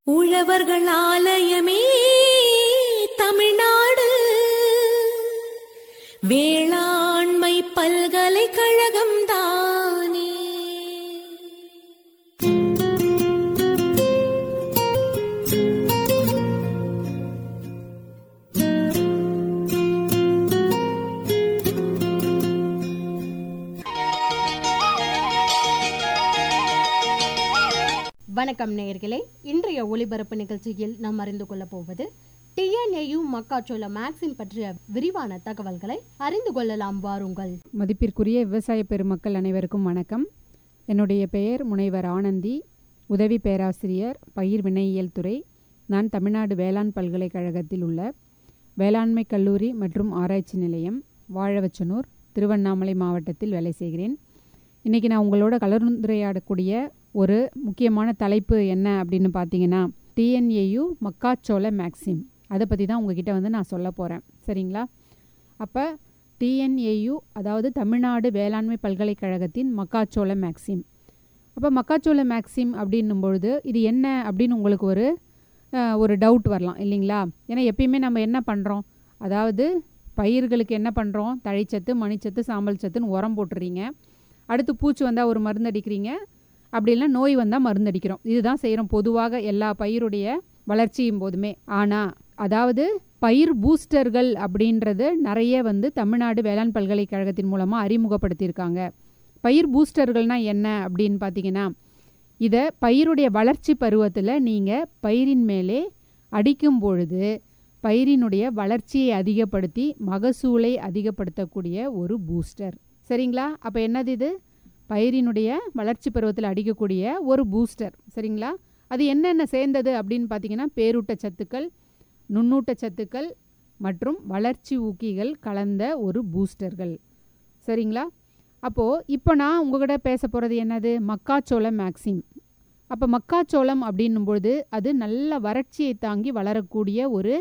உழவர்கள் ஆலயமே தமிழ்நாடு வேளாண்மை பல்கலைக்கழகம் தானே வணக்கம் நேயர்களே இன்றைய ஒளிபரப்பு நிகழ்ச்சியில் நாம் அறிந்து கொள்ளப் போவது டிஎன்ஏயு மக்காச்சோள மேக்சிம் பற்றிய விரிவான தகவல்களை அறிந்து கொள்ளலாம் வாருங்கள் மதிப்பிற்குரிய விவசாய பெருமக்கள் அனைவருக்கும் வணக்கம் என்னுடைய பெயர் முனைவர் ஆனந்தி உதவி பேராசிரியர் பயிர் வினையியல் துறை நான் தமிழ்நாடு வேளாண் பல்கலைக்கழகத்தில் உள்ள வேளாண்மை கல்லூரி மற்றும் ஆராய்ச்சி நிலையம் வாழவச்சனூர் திருவண்ணாமலை மாவட்டத்தில் வேலை செய்கிறேன் இன்றைக்கி நான் உங்களோட கலந்துரையாடக்கூடிய ஒரு முக்கியமான தலைப்பு என்ன அப்படின்னு பார்த்தீங்கன்னா டிஎன்ஏயு மக்காச்சோள மேக்சிம் அதை பற்றி தான் உங்ககிட்ட வந்து நான் சொல்ல போகிறேன் சரிங்களா அப்போ டிஎன்ஏயு அதாவது தமிழ்நாடு வேளாண்மை பல்கலைக்கழகத்தின் மக்காச்சோள மேக்சிம் அப்போ மக்காச்சோள மேக்சிம் அப்படின்னும் பொழுது இது என்ன அப்படின்னு உங்களுக்கு ஒரு அஹ், ஒரு டவுட் வரலாம் இல்லைங்களா ஏன்னா எப்பயுமே நம்ம என்ன பண்ணுறோம் அதாவது பயிர்களுக்கு என்ன பண்ணுறோம் தழைச்சத்து மணிச்சத்து சாம்பல் சத்துன்னு உரம் போட்டுறீங்க அடுத்து பூச்சி வந்தால் ஒரு மருந்து அடிக்கிறீங்க அப்படி இல்லை நோய் வந்தால் மருந்து அடிக்கிறோம் இதுதான் செய்கிறோம் பொதுவாக எல்லா பயிருடைய வளர்ச்சியும் போதுமே ஆனால் அதாவது பயிர் பூஸ்டர்கள் அப்படின்றது நிறைய வந்து தமிழ்நாடு வேளாண் பல்கலைக்கழகத்தின் மூலமாக அறிமுகப்படுத்தியிருக்காங்க பயிர் பூஸ்டர்கள்னா என்ன அப்படின்னு பார்த்தீங்கன்னா இதை பயிருடைய வளர்ச்சி பருவத்தில் நீங்கள் பயிரின் மேலே அடிக்கும் பொழுது பயிரினுடைய வளர்ச்சியை அதிகப்படுத்தி மகசூலை அதிகப்படுத்தக்கூடிய ஒரு பூஸ்டர் சரிங்களா அப்போ என்னது இது பயிரினுடைய வளர்ச்சி பருவத்தில் அடிக்கக்கூடிய ஒரு பூஸ்டர் சரிங்களா அது என்னென்ன சேர்ந்தது அப்படின்னு பார்த்தீங்கன்னா பேரூட்ட சத்துக்கள் நுண்ணூட்ட சத்துக்கள் மற்றும் வளர்ச்சி ஊக்கிகள் கலந்த ஒரு பூஸ்டர்கள் சரிங்களா அப்போது இப்போ நான் உங்ககிட்ட பேச போகிறது என்னது மக்காச்சோளம் மேக்சிம் அப்போ மக்காச்சோளம் அப்படின்னும் பொழுது அது நல்ல வறட்சியை தாங்கி வளரக்கூடிய ஒரு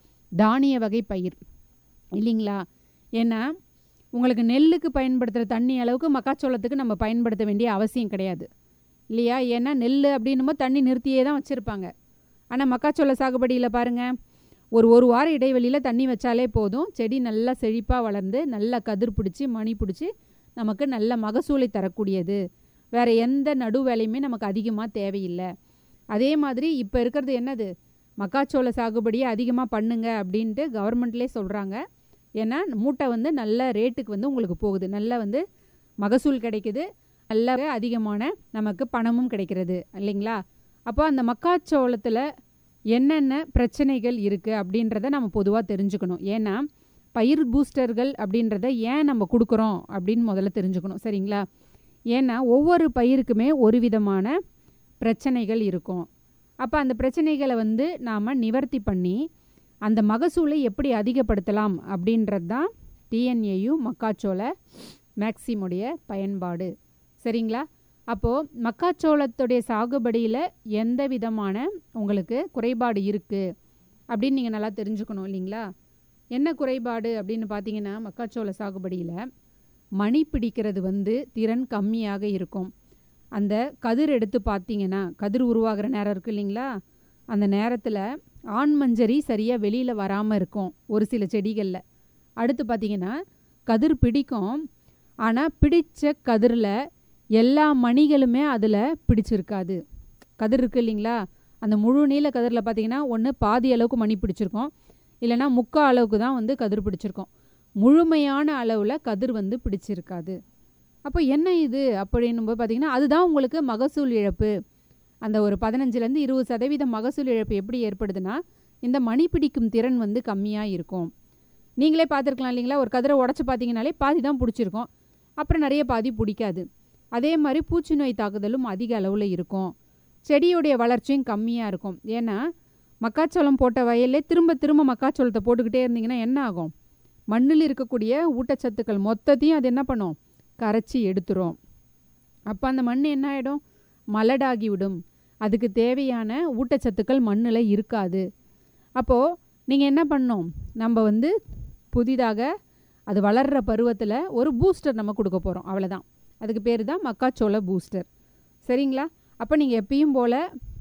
தானிய வகை பயிர் இல்லைங்களா ஏன்னா உங்களுக்கு நெல்லுக்கு பயன்படுத்துகிற தண்ணி அளவுக்கு மக்காச்சோளத்துக்கு நம்ம பயன்படுத்த வேண்டிய அவசியம் கிடையாது இல்லையா ஏன்னா நெல் அப்படின்னும் போது தண்ணி நிறுத்தியே தான் வச்சுருப்பாங்க ஆனால் மக்காச்சோள சாகுபடியில் பாருங்கள் ஒரு ஒரு வார இடைவெளியில் தண்ணி வச்சாலே போதும் செடி நல்லா செழிப்பாக வளர்ந்து நல்லா கதிர் பிடிச்சி மணி பிடிச்சி நமக்கு நல்ல மகசூலை தரக்கூடியது வேறு எந்த நடு வேலையுமே நமக்கு அதிகமாக தேவையில்லை அதே மாதிரி இப்போ இருக்கிறது என்னது மக்காச்சோள சாகுபடியை அதிகமாக பண்ணுங்க அப்படின்ட்டு கவர்மெண்ட்லேயே சொல்கிறாங்க ஏன்னா மூட்டை வந்து நல்ல ரேட்டுக்கு வந்து உங்களுக்கு போகுது நல்ல வந்து மகசூல் கிடைக்குது நல்ல அதிகமான நமக்கு பணமும் கிடைக்கிறது இல்லைங்களா அப்போ அந்த மக்காச்சோளத்தில் என்னென்ன பிரச்சனைகள் இருக்குது அப்படின்றத நம்ம பொதுவாக தெரிஞ்சுக்கணும் ஏன்னா பயிர் பூஸ்டர்கள் அப்படின்றத ஏன் நம்ம கொடுக்குறோம் அப்படின்னு முதல்ல தெரிஞ்சுக்கணும் சரிங்களா ஏன்னா ஒவ்வொரு பயிருக்குமே ஒரு விதமான பிரச்சனைகள் இருக்கும் அப்போ அந்த பிரச்சனைகளை வந்து நாம் நிவர்த்தி பண்ணி அந்த மகசூலை எப்படி அதிகப்படுத்தலாம் அப்படின்றது தான் டிஎன்ஏயு மக்காச்சோள மேக்சிமுடைய பயன்பாடு சரிங்களா அப்போது மக்காச்சோளத்துடைய சாகுபடியில் எந்த விதமான உங்களுக்கு குறைபாடு இருக்குது அப்படின்னு நீங்கள் நல்லா தெரிஞ்சுக்கணும் இல்லைங்களா என்ன குறைபாடு அப்படின்னு பார்த்தீங்கன்னா மக்காச்சோள சாகுபடியில் மணி பிடிக்கிறது வந்து திறன் கம்மியாக இருக்கும் அந்த கதிர் எடுத்து பார்த்தீங்கன்னா கதிர் உருவாகிற நேரம் இருக்கு இல்லைங்களா அந்த நேரத்தில் ஆண் மஞ்சரி சரியாக வெளியில் வராமல் இருக்கும் ஒரு சில செடிகளில் அடுத்து பார்த்தீங்கன்னா கதிர் பிடிக்கும் ஆனால் பிடிச்ச கதிரில் எல்லா மணிகளுமே அதில் பிடிச்சிருக்காது கதிர் இருக்கு இல்லைங்களா அந்த முழு நீல கதிரில் பார்த்தீங்கன்னா ஒன்று பாதி அளவுக்கு மணி பிடிச்சிருக்கும் இல்லைன்னா முக்கா அளவுக்கு தான் வந்து கதிர் பிடிச்சிருக்கும் முழுமையான அளவில் கதிர் வந்து பிடிச்சிருக்காது அப்போ என்ன இது அப்படின்னும் போது பார்த்தீங்கன்னா அதுதான் உங்களுக்கு மகசூல் இழப்பு அந்த ஒரு பதினஞ்சுலேருந்து இருபது சதவீதம் மகசூல் இழப்பு எப்படி ஏற்படுதுன்னா இந்த மணி பிடிக்கும் திறன் வந்து கம்மியாக இருக்கும் நீங்களே பார்த்துருக்கலாம் இல்லைங்களா ஒரு கதிரை உடச்சி பார்த்தீங்கனாலே பாதி தான் பிடிச்சிருக்கும் அப்புறம் நிறைய பாதி பிடிக்காது அதே மாதிரி பூச்சி நோய் தாக்குதலும் அதிக அளவில் இருக்கும் செடியுடைய வளர்ச்சியும் கம்மியாக இருக்கும் ஏன்னா மக்காச்சோளம் போட்ட வயல்லே திரும்ப திரும்ப மக்காச்சோளத்தை போட்டுக்கிட்டே இருந்தீங்கன்னா என்ன ஆகும் மண்ணில் இருக்கக்கூடிய ஊட்டச்சத்துக்கள் மொத்தத்தையும் அது என்ன பண்ணும் கரைச்சி எடுத்துரும் அப்போ அந்த மண் என்ன ஆகிடும் மலடாகி விடும் அதுக்கு தேவையான ஊட்டச்சத்துக்கள் மண்ணில் இருக்காது அப்போது நீங்கள் என்ன பண்ணணும் நம்ம வந்து புதிதாக அது வளர்கிற பருவத்தில் ஒரு பூஸ்டர் நம்ம கொடுக்க போகிறோம் அவ்வளோதான் அதுக்கு பேர் தான் மக்காச்சோள பூஸ்டர் சரிங்களா அப்போ நீங்கள் எப்பயும் போல்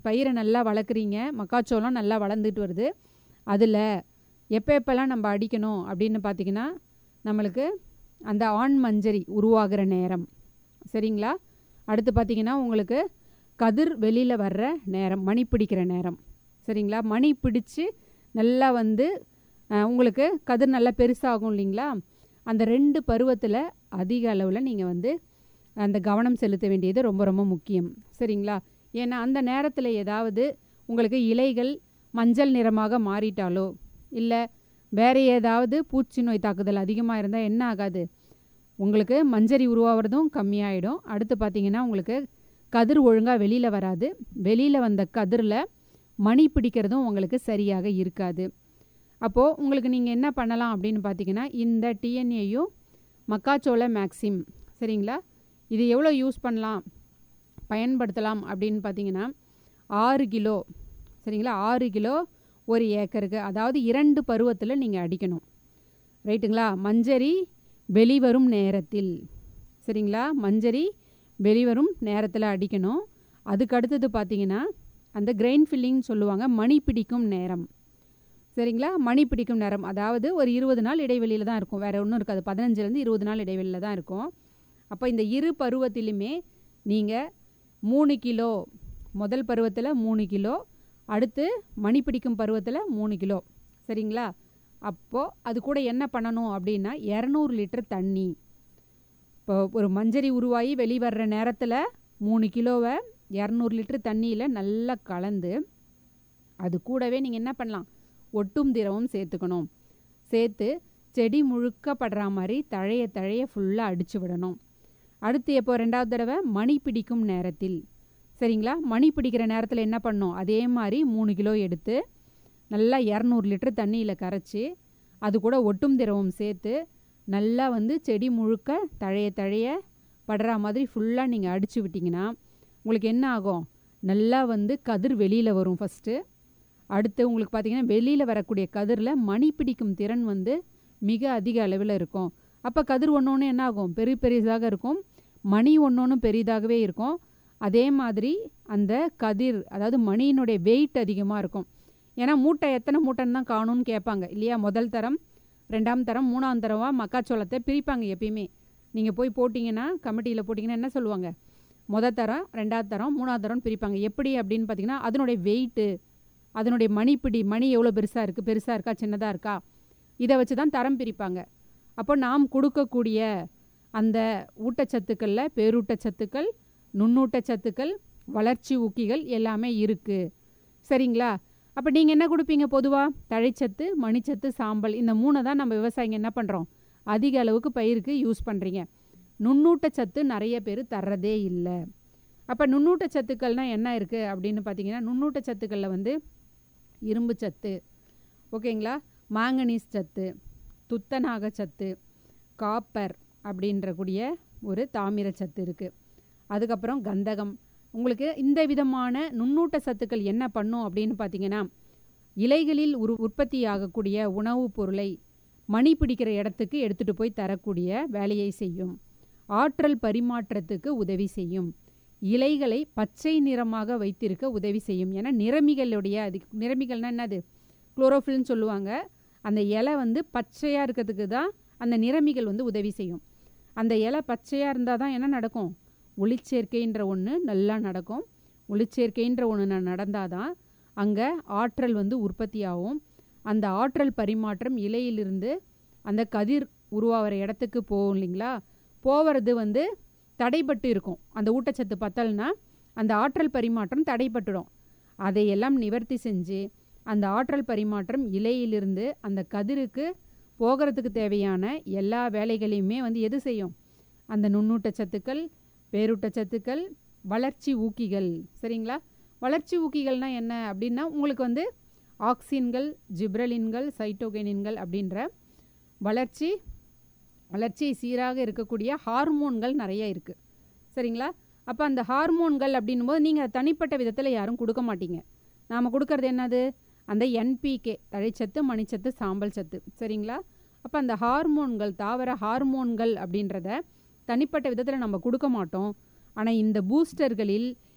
பயிரை நல்லா வளர்க்குறீங்க மக்காச்சோளம் நல்லா வளர்ந்துட்டு வருது அதில் எப்போ எப்போல்லாம் நம்ம அடிக்கணும் அப்படின்னு பார்த்தீங்கன்னா நம்மளுக்கு அந்த ஆண் மஞ்சரி உருவாகிற நேரம் சரிங்களா அடுத்து பார்த்தீங்கன்னா உங்களுக்கு கதிர் வெளியில் வர்ற நேரம் மணி பிடிக்கிற நேரம் சரிங்களா மணி பிடிச்சு நல்லா வந்து அஹ், உங்களுக்கு கதிர் நல்லா பெருசாகும் இல்லைங்களா அந்த ரெண்டு பருவத்தில் அதிக அளவில் நீங்கள் வந்து அந்த கவனம் செலுத்த வேண்டியது ரொம்ப ரொம்ப முக்கியம் சரிங்களா ஏன்னா அந்த நேரத்தில் ஏதாவது உங்களுக்கு இலைகள் மஞ்சள் நிறமாக மாறிட்டாலோ இல்லை வேறு ஏதாவது பூச்சி நோய் தாக்குதல் அதிகமாக இருந்தால் என்ன ஆகாது உங்களுக்கு மஞ்சரி உருவாகிறதும் கம்மியாயிடும் அடுத்து பார்த்தீங்கன்னா உங்களுக்கு கதிர் ஒழுங்காக வெளியில் வராது வெளியில் வந்த கதிரில் மணி பிடிக்கிறதும் உங்களுக்கு சரியாக இருக்காது அப்போது உங்களுக்கு நீங்கள் என்ன பண்ணலாம் அப்படின்னு பார்த்தீங்கன்னா இந்த டிஎன்ஏயும் மக்காச்சோள மேக்சிம் சரிங்களா இது எவ்வளோ யூஸ் பண்ணலாம் பயன்படுத்தலாம் அப்படின்னு பார்த்தீங்கன்னா ஆறு கிலோ சரிங்களா ஆறு கிலோ ஒரு ஏக்கருக்கு அதாவது இரண்டு பருவத்தில் நீங்கள் அடிக்கணும் ரைட்டுங்களா மஞ்சரி வெளிவரும் நேரத்தில் சரிங்களா மஞ்சரி வெளிவரும் நேரத்தில் அடிக்கணும் அதுக்கு அடுத்தது பார்த்தீங்கன்னா அந்த கிரெயின் ஃபில்லிங் சொல்லுவாங்க மணி பிடிக்கும் நேரம் சரிங்களா மணி பிடிக்கும் நேரம் அதாவது ஒரு இருபது நாள் இடைவெளியில் தான் இருக்கும் வேறு ஒன்றும் இருக்காது பதினஞ்சுலேருந்து இருபது நாள் இடைவெளியில் தான் இருக்கும் அப்போ இந்த இரு பருவத்திலுமே நீங்கள் மூணு கிலோ முதல் பருவத்தில் மூணு கிலோ அடுத்து மணி பிடிக்கும் பருவத்தில் மூணு கிலோ சரிங்களா அப்போது அது கூட என்ன பண்ணணும் அப்படின்னா இரநூறு லிட்டர் தண்ணி இப்போ ஒரு மஞ்சரி உருவாகி வெளிவர்ற நேரத்தில் மூணு கிலோவை இரநூறு லிட்டர் தண்ணியில் நல்லா கலந்து அது கூடவே நீங்கள் என்ன பண்ணலாம் ஒட்டும் திரவம் சேர்த்துக்கணும் சேர்த்து செடி முழுக்க படுற மாதிரி தழைய தழைய ஃபுல்லாக அடித்து விடணும் அடுத்து எப்போ ரெண்டாவது தடவை மணி பிடிக்கும் நேரத்தில் சரிங்களா மணி பிடிக்கிற நேரத்தில் என்ன பண்ணணும் அதே மாதிரி மூணு கிலோ எடுத்து நல்லா இரநூறு லிட்டர் தண்ணியில் கரைச்சி அது கூட ஒட்டும் திரவம் சேர்த்து நல்லா வந்து செடி முழுக்க தழைய தழைய படுற மாதிரி ஃபுல்லாக நீங்கள் அடித்து விட்டிங்கன்னா உங்களுக்கு என்ன ஆகும் நல்லா வந்து கதிர் வெளியில் வரும் ஃபஸ்ட்டு அடுத்து உங்களுக்கு பார்த்தீங்கன்னா வெளியில் வரக்கூடிய கதிரில் மணி பிடிக்கும் திறன் வந்து மிக அதிக அளவில் இருக்கும் அப்போ கதிர் ஒன்று ஒன்று என்ன ஆகும் பெரிய பெரியதாக இருக்கும் மணி ஒன்று ஒன்று பெரிதாகவே இருக்கும் அதே மாதிரி அந்த கதிர் அதாவது மணியினுடைய வெயிட் அதிகமாக இருக்கும் ஏன்னா மூட்டை எத்தனை மூட்டைன்னு தான் காணும்னு கேட்பாங்க இல்லையா முதல் தரம் ரெண்டாம் தரம் மூணாம் தரமாக மக்காச்சோளத்தை பிரிப்பாங்க எப்பயுமே நீங்கள் போய் போட்டிங்கன்னா கமிட்டியில் போட்டிங்கன்னா என்ன சொல்லுவாங்க முதல் தரம் ரெண்டாவது தரம் மூணாவது தரம்னு பிரிப்பாங்க எப்படி அப்படின்னு பார்த்தீங்கன்னா அதனுடைய வெயிட்டு அதனுடைய மணிப்பிடி மணி எவ்வளோ பெருசாக இருக்குது பெருசாக இருக்கா சின்னதாக இருக்கா இதை வச்சு தான் தரம் பிரிப்பாங்க அப்போ நாம் கொடுக்கக்கூடிய அந்த ஊட்டச்சத்துக்களில் பேரூட்டச்சத்துக்கள் நுண்ணூட்டச்சத்துக்கள் வளர்ச்சி ஊக்கிகள் எல்லாமே இருக்குது சரிங்களா அப்போ நீங்கள் என்ன கொடுப்பீங்க பொதுவாக தழைச்சத்து மணிச்சத்து சாம்பல் இந்த மூணை தான் நம்ம விவசாயிங்க என்ன பண்ணுறோம் அதிக அளவுக்கு பயிருக்கு யூஸ் பண்ணுறீங்க நுண்ணூட்டச்சத்து நிறைய பேர் தர்றதே இல்லை அப்போ நுண்ணூட்டச்சத்துக்கள்னால் என்ன இருக்குது அப்படின்னு பார்த்தீங்கன்னா நுண்ணூட்டச்சத்துக்களில் வந்து இரும்பு சத்து ஓகேங்களா மாங்கனீஸ் சத்து துத்தநாக சத்து காப்பர் அப்படின்ற கூடிய ஒரு தாமிர சத்து இருக்குது அதுக்கப்புறம் கந்தகம் உங்களுக்கு இந்த விதமான நுண்ணூட்ட சத்துக்கள் என்ன பண்ணும் அப்படின்னு பார்த்தீங்கன்னா இலைகளில் உரு உற்பத்தி ஆகக்கூடிய உணவுப் பொருளை மணி பிடிக்கிற இடத்துக்கு எடுத்துகிட்டு போய் தரக்கூடிய வேலையை செய்யும் ஆற்றல் பரிமாற்றத்துக்கு உதவி செய்யும் இலைகளை பச்சை நிறமாக வைத்திருக்க உதவி செய்யும் ஏன்னா நிறமிகளுடைய அது நிறமிகள்னா என்னது குளோரோஃபில்னு சொல்லுவாங்க அந்த இலை வந்து பச்சையாக இருக்கிறதுக்கு தான் அந்த நிறமிகள் வந்து உதவி செய்யும் அந்த இலை பச்சையாக இருந்தால் தான் என்ன நடக்கும் ஒளிச்சேர்க்கைன்ற ஒன்று நல்லா நடக்கும் ஒளிச்சேர்க்கைன்ற ஒன்று நடந்தால் தான் அங்கே ஆற்றல் வந்து உற்பத்தி ஆகும் அந்த ஆற்றல் பரிமாற்றம் இலையிலிருந்து அந்த கதிர் உருவாகிற இடத்துக்கு போகும் இல்லைங்களா போகிறது வந்து தடைப்பட்டு இருக்கும் அந்த ஊட்டச்சத்து பத்தல்னா அந்த ஆற்றல் பரிமாற்றம் தடைப்பட்டுடும் அதையெல்லாம் நிவர்த்தி செஞ்சு அந்த ஆற்றல் பரிமாற்றம் இலையிலிருந்து அந்த கதிருக்கு போகிறதுக்கு தேவையான எல்லா வேலைகளையுமே வந்து எது செய்யும் அந்த நுண்ணூட்டச்சத்துக்கள் பேரூட்டச்சத்துக்கள் வளர்ச்சி ஊக்கிகள் சரிங்களா வளர்ச்சி ஊக்கிகள்னா என்ன அப்படின்னா உங்களுக்கு வந்து ஆக்சின்கள் ஜிப்ரலின்கள் சைட்டோகெனின்கள் அப்படின்ற வளர்ச்சி வளர்ச்சி சீராக இருக்கக்கூடிய ஹார்மோன்கள் நிறைய இருக்குது சரிங்களா அப்போ அந்த ஹார்மோன்கள் அப்படின்னும் போது நீங்கள் தனிப்பட்ட விதத்தில் யாரும் கொடுக்க மாட்டீங்க நாம் கொடுக்கறது என்னது அந்த என்பிகே தழைச்சத்து மணிச்சத்து சாம்பல் சத்து சரிங்களா அப்போ அந்த ஹார்மோன்கள் தாவர ஹார்மோன்கள் அப்படின்றத தனிப்பட்ட விதத்தில் நம்ம கொடுக்க மாட்டோம் ஆனால் இந்த பூஸ்டர்களில்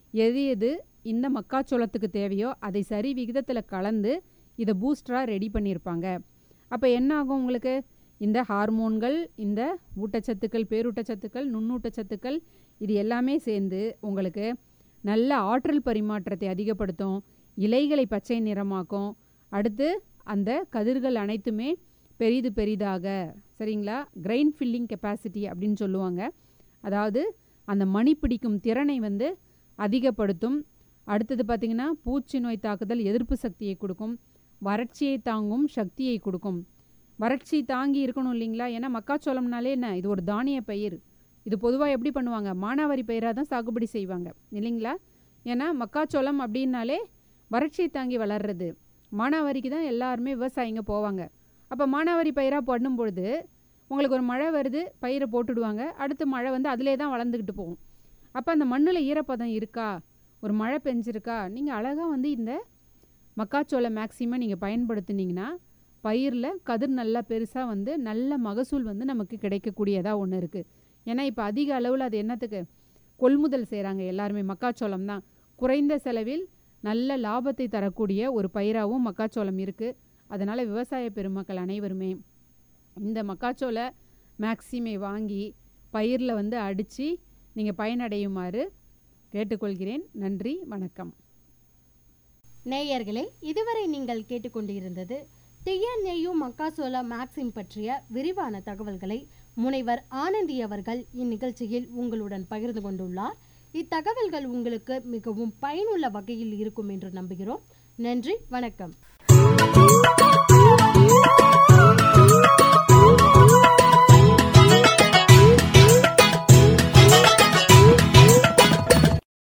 எது எது இந்த மக்காச்சோளத்துக்கு தேவையோ அதை சரி விகிதத்தில் கலந்து இதை பூஸ்டராக ரெடி பண்ணியிருப்பாங்க அப்போ என்ன ஆகும் உங்களுக்கு இந்த ஹார்மோன்கள் இந்த ஊட்டச்சத்துக்கள் பேரூட்டச்சத்துக்கள் நுண்ணூட்டச்சத்துக்கள் இது எல்லாமே சேர்ந்து உங்களுக்கு நல்ல ஆற்றல் பரிமாற்றத்தை அதிகப்படுத்தும் இலைகளை பச்சை நிறமாக்கும் அடுத்து அந்த கதிர்கள் அனைத்துமே பெரிது பெரிதாக சரிங்களா கிரெயின் ஃபில்லிங் கெப்பாசிட்டி அப்படின்னு சொல்லுவாங்க அதாவது அந்த மணி பிடிக்கும் திறனை வந்து அதிகப்படுத்தும் அடுத்தது பார்த்திங்கன்னா பூச்சி நோய் தாக்குதல் எதிர்ப்பு சக்தியை கொடுக்கும் வறட்சியை தாங்கும் சக்தியை கொடுக்கும் வறட்சி தாங்கி இருக்கணும் இல்லைங்களா ஏன்னா மக்காச்சோளம்னாலே என்ன இது ஒரு தானிய பயிர் இது பொதுவாக எப்படி பண்ணுவாங்க மானாவாரி பயிராக தான் சாகுபடி செய்வாங்க இல்லைங்களா ஏன்னா மக்காச்சோளம் அப்படின்னாலே வறட்சியை தாங்கி வளர்றது மானாவாரிக்கு தான் எல்லாருமே விவசாயிங்க போவாங்க அப்போ மானாவாரி பயிராக பண்ணும்பொழுது உங்களுக்கு ஒரு மழை வருது பயிரை போட்டுடுவாங்க அடுத்து மழை வந்து அதிலே தான் வளர்ந்துக்கிட்டு போகும் அப்போ அந்த மண்ணில் ஈரப்பதம் இருக்கா ஒரு மழை பெஞ்சிருக்கா நீங்கள் அழகாக வந்து இந்த மக்காச்சோள மேக்சிமம் நீங்கள் பயன்படுத்துனீங்கன்னா பயிரில் கதிர் நல்லா பெருசாக வந்து நல்ல மகசூல் வந்து நமக்கு கிடைக்கக்கூடியதாக ஒன்று இருக்குது ஏன்னா இப்போ அதிக அளவில் அது என்னத்துக்கு கொள்முதல் செய்கிறாங்க எல்லாருமே மக்காச்சோளம் தான் குறைந்த செலவில் நல்ல லாபத்தை தரக்கூடிய ஒரு பயிராகவும் மக்காச்சோளம் இருக்குது அதனால் விவசாய பெருமக்கள் அனைவருமே இந்த மக்காச்சோள மேக்சிமை வாங்கி பயிரில் வந்து அடித்து நீங்கள் பயனடையுமாறு கேட்டுக்கொள்கிறேன் நன்றி வணக்கம் நேயர்களே இதுவரை நீங்கள் கேட்டுக்கொண்டிருந்தது டிஎன்ஏயு மக்காசோளா மேக்சின் பற்றிய விரிவான தகவல்களை முனைவர் ஆனந்தி அவர்கள் இந்நிகழ்ச்சியில் உங்களுடன் பகிர்ந்து கொண்டுள்ளார் இத்தகவல்கள் உங்களுக்கு மிகவும் பயனுள்ள வகையில் இருக்கும் என்று நம்புகிறோம் நன்றி வணக்கம்